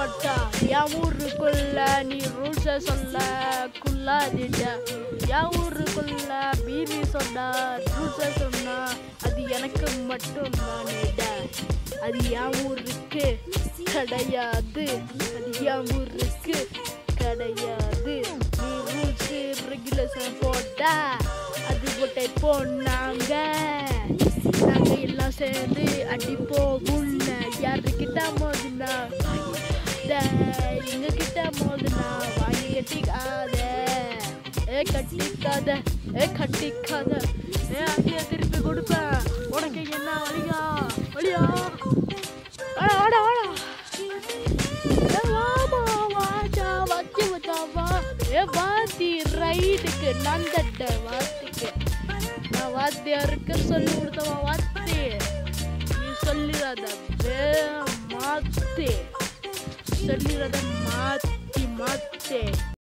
மாட்டா என் ஊருக்குள்ள நீ ரூல்ஸ சொல்ல குள்ளாதிடா என் ஊருக்குள்ள மீறி சொன்னா ரூல்ஸ சொன்னா அது எனக்கு மட்டும் தானேடா அது என் ஊருக்கு கிடையாது அது என் ஊருக்கு கிடையாது நீ ரூல்ஸ் ரெகுலேஷன் போட்டா அது போட்டே போனாங்க நாங்க எல்லாம் சேர்ந்து அடிப்போம் உன்னை யாருக்கிட்ட மோதுனா டேய், எங்க கிட்ட மோதுனா வாங்கி கட்டிக்காத ஏ கட்டிக்காத ஏ கட்டிக்காத ஏ அங்கேயே திருப்பி கொடுப்பேன் உனக்கு என்ன வழியா வழியா வாடா வாடா வாடா ஏ வாமா வாடா வச்சு வச்சாவா ஏ வாத்தி ரைடுக்கு நான் தட்ட வாத்திக்கு நான் வாத்தியாருக்கு சொல்லி கொடுத்தவன் வாத்தி நீ சொல்லிடாத வே மாத்தே சொல்லிடாத மாத்தி மாத்தே